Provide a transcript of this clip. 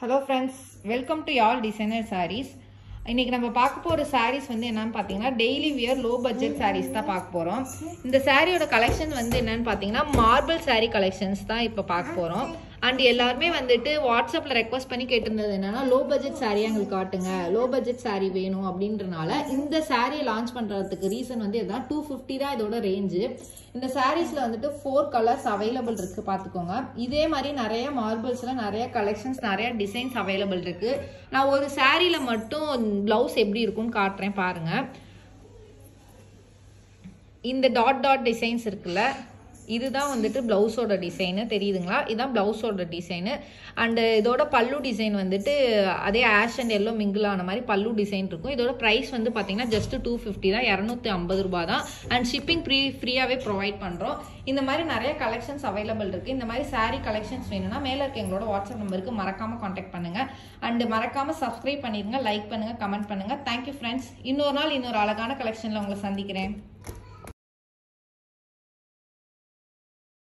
hello friends welcome to யால் designer sarees இன்னைக்கு நம்ம பார்க்க போகிற sarees வந்து என்னன்னு பார்த்தீங்கன்னா daily wear low budget sarees தான் பார்க்க போகிறோம் இந்த சாரியோட கலெக்ஷன் வந்து என்னன்னு பார்த்தீங்கன்னா மார்பிள் saree கலெக்ஷன்ஸ் தான் இப்போ பார்க்க போகிறோம் அண்ட் எல்லாருமே வந்துட்டு வாட்ஸ்அப்பில் ரெக்வஸ்ட் பண்ணி கேட்டிருந்தது என்னன்னா லோ பட்ஜெட் saree எங்களுக்கு காட்டுங்க லோ பட்ஜெட் saree வேணும் அப்படின்றனால இந்த சாரியை லான்ச் பண்ணுறதுக்கு ரீசன் வந்து இதுதான் டூ ஃபிஃப்டி தான் இதோட ரேஞ்சு இந்த சாரீஸில் வந்துட்டு ஃபோர் கலர்ஸ் அவைலபிள் இருக்குது பார்த்துக்கோங்க இதே மாதிரி நிறைய மார்பிள்ஸில் நிறைய கலெக்ஷன்ஸ் நிறைய டிசைன்ஸ் அவைலபிள் இருக்குது நான் ஒரு சாரியில் மட்டும் ப்ளவுஸ் எப்படி இருக்கும்னு காட்டுறேன் பாருங்கள் இந்த டாட் டாட் டிசைன்ஸ் இருக்குல்ல இதுதான் வந்துட்டு ப்ளவுஸோட டிசைனு தெரியுதுங்களா இதுதான் ப்ளவுஸோட டிசைனு அண்டு இதோட பல்லு டிசைன் வந்துட்டு அதே ஆஷ் அண்ட் எல்லோ மிங்கிள் ஆன மாதிரி பல்லு டிசைன் இருக்கும் இதோட ப்ரைஸ் வந்து பார்த்தீங்கன்னா ஜஸ்ட் டூ ஃபிஃப்டி தான் இரநூத்தி ஐம்பது ரூபா தான் அண்ட் ஷிப்பிங் ஃப்ரீ ஃப்ரீயாகவே ப்ரொவைட் பண்ணுறோம் இந்த மாதிரி நிறைய கலெக்ஷன்ஸ் அவைலபிள் இருக்குது இந்த மாதிரி saree கலெக்ஷன்ஸ் வேணும்னா மேலே இருக்க எங்களோட வாட்ஸ்அப் நம்பருக்கு மறக்காமல் காண்டாக்ட் பண்ணுங்கள் அண்டு மறக்காமல் சப்ஸ்கிரைப் பண்ணிடுங்க லைக் பண்ணுங்கள் கமெண்ட் பண்ணுங்கள் தேங்க்யூ ஃப்ரெண்ட்ஸ் இன்னொரு நாள் இன்னொரு அழகான கலெக்ஷனில் உங்களை சந்திக்கிறேன்